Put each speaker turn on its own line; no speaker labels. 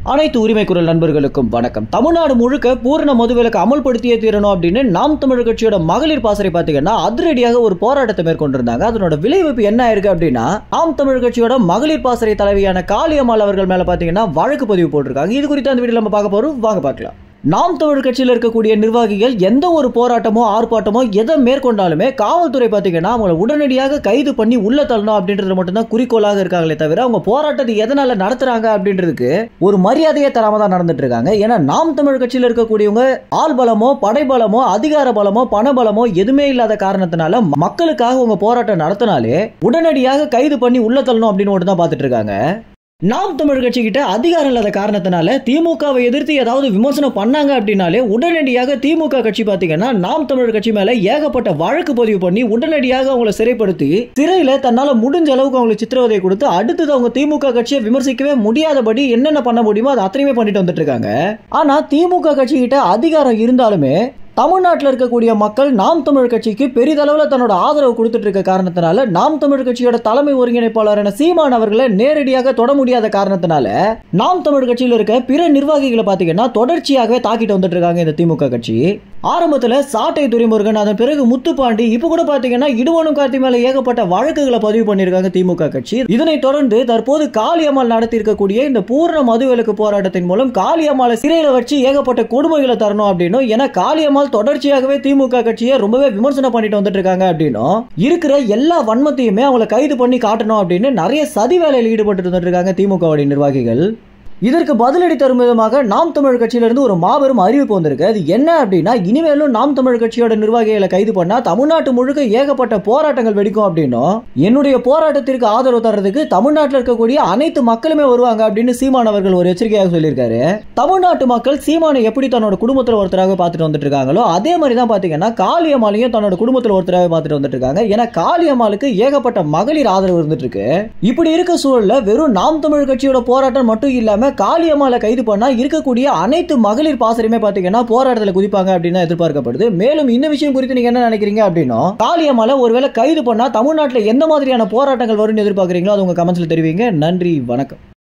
அனைத்து உரிமை குரல் நண்பர்களுக்கும் வணக்கம் தமிழ்நாடு முழுக்க பூரண மதுவிலக்கு அமல்படுத்தியே தீரணும் அப்படின்னு நாம் தமிழர் கட்சியோட மகளிர் பாசறை பார்த்தீங்கன்னா அதிரடியாக ஒரு போராட்டத்தை மேற்கொண்டிருந்தாங்க அதனோட விளைவிப்பு என்ன ஆயிருக்கு அப்படின்னா நாம் தமிழர் கட்சியோட மகளிர் பாசறை தலைவியான காளியம்மாள் அவர்கள் மேல பாத்தீங்கன்னா வழக்கு பதிவு போட்டிருக்காங்க இது குறித்து அந்த வீடியோ நம்ம பார்க்க போறோம் வாங்க பார்க்கலாம் நாம் தமிழர் கட்சியில் இருக்கக்கூடிய நிர்வாகிகள் எந்த ஒரு போராட்டமோ ஆர்ப்பாட்டமோ எதை மேற்கொண்டாலுமே காவல்துறை பார்த்தீங்கன்னா அவங்கள உடனடியாக கைது பண்ணி உள்ள தள்ளணும் அப்படின்றது மட்டும்தான் குறிக்கோளாக இருக்காங்களே தவிர அவங்க போராட்டத்தை எதனால நடத்துறாங்க அப்படின்றதுக்கு ஒரு மரியாதையே தராம தான் நடந்துட்டு இருக்காங்க ஏன்னா நாம் தமிழர் கட்சியில் இருக்கக்கூடியவங்க ஆள் பலமோ படைபலமோ அதிகார பலமோ பண பலமோ எதுவுமே இல்லாத காரணத்தினால மக்களுக்காக உங்க போராட்டம் நடத்தினாலே உடனடியாக கைது பண்ணி உள்ள தள்ளணும் அப்படின்னு மட்டும் தான் பார்த்துட்டு இருக்காங்க நாம் தமிழ் கட்சி கிட்ட அதிகாரம் இல்லாத காரணத்தினால திமுகவை எதிர்த்து ஏதாவது விமர்சனம் பண்ணாங்க அப்படின்னாலே உடனடியாக திமுக கட்சி பாத்தீங்கன்னா நாம் தமிழர் கட்சி மேல ஏகப்பட்ட வழக்கு பதிவு பண்ணி உடனடியாக அவங்கள சிறைப்படுத்தி சிறையில தன்னால முடிஞ்ச அளவுக்கு அவங்களுக்கு சித்திரவதை கொடுத்து அடுத்தது அவங்க திமுக கட்சியை விமர்சிக்கவே முடியாதபடி என்னென்ன பண்ண முடியுமோ அதை அத்தனையுமே பண்ணிட்டு வந்துட்டு இருக்காங்க ஆனா திமுக கட்சி கிட்ட அதிகாரம் இருந்தாலுமே தமிழ்நாட்டில் இருக்கக்கூடிய மக்கள் நாம் தமிழ் கட்சிக்கு பெரிதளவில் தன்னோட ஆதரவு கொடுத்துட்டு இருக்க காரணத்தினால நாம் தமிழ் கட்சியோட தலைமை ஒருங்கிணைப்பாளரான சீமான் அவர்களை நேரடியாக தொட முடியாத காரணத்தினால நாம் தமிழ் கட்சியில் இருக்க பிற நிர்வாகிகளை பார்த்தீங்கன்னா தொடர்ச்சியாகவே தாக்கிட்டு வந்துட்டு இருக்காங்க இந்த திமுக கட்சி ஆரம்பத்தில் சாட்டை துரைமுருகன் அதன் பிறகு முத்துப்பாண்டி இப்போ கூட பார்த்தீங்கன்னா இடுவனும் கார்த்தி மேல ஏகப்பட்ட வழக்குகளை பதிவு பண்ணியிருக்காங்க திமுக கட்சி இதனைத் தொடர்ந்து தற்போது காளியம்மாள் நடத்தி இருக்கக்கூடிய இந்த பூர்ண மதுவிலக்கு போராட்டத்தின் மூலம் காளியம்மாளை சிறையில வச்சு ஏகப்பட்ட கொடுமைகளை தரணும் அப்படின்னும் ஏன்னா காளியம்மாள் தொடர்ச்சியாகவே திமுக கட்சியை ரொம்பவே விமர்சனம் பண்ணிட்டு வந்துட்டு இருக்காங்க அப்படின்னும் இருக்கிற எல்லா வன்மத்தையுமே அவங்களை கைது பண்ணி காட்டணும் அப்படின்னு நிறைய சதி வேலையில் ஈடுபட்டு வந்துட்டு இருக்காங்க திமுகவுடைய நிர்வாகிகள் இதற்கு பதிலடி தரும் விதமாக நாம் தமிழ் கட்சியிலிருந்து ஒரு மாபெரும் அறிவிப்பு வந்திருக்கு அது என்ன அப்படின்னா இனிமேலும் நாம் தமிழ் கட்சியோட நிர்வாகிகளை கைது பண்ணா தமிழ்நாட்டு முழுக்க ஏகப்பட்ட போராட்டங்கள் வெடிக்கும் அப்படின்னும் என்னுடைய போராட்டத்திற்கு ஆதரவு தர்றதுக்கு தமிழ்நாட்டில் இருக்கக்கூடிய அனைத்து மக்களுமே வருவாங்க அப்படின்னு சீமான் அவர்கள் ஒரு எச்சரிக்கையாக சொல்லியிருக்காரு தமிழ்நாட்டு மக்கள் சீமானை எப்படி தன்னோட குடும்பத்தில் ஒருத்தராக பார்த்துட்டு வந்துட்டு இருக்காங்களோ அதே மாதிரி தான் பார்த்தீங்கன்னா காளியம்மாளையும் தன்னோட குடும்பத்தில் ஒருத்தராக பார்த்துட்டு வந்துட்டு இருக்காங்க ஏன்னா காளியம்மாளுக்கு ஏகப்பட்ட மகளிர் ஆதரவு இருந்துட்டு இருக்கு இப்படி இருக்க சூழல்ல வெறும் நாம் தமிழ் கட்சியோட போராட்டம் மட்டும் இல்லாம காளியம்மாளை கைது பண்ணா இருக்கக்கூடிய அனைத்து மகளிர் பாசறையுமே பாத்தீங்கன்னா போராட்டத்தில் குதிப்பாங்க அப்படின்னு எதிர்பார்க்கப்படுது மேலும் இந்த விஷயம் குறித்து நீங்க என்ன நினைக்கிறீங்க அப்படின்னா காளியம்மாளை ஒருவேளை கைது பண்ணா தமிழ்நாட்டில் எந்த மாதிரியான போராட்டங்கள் வரும்னு எதிர்பார்க்குறீங்களோ அது உங்க கமெண்ட்ஸ்ல தெரிவிங்க நன்றி வணக்கம்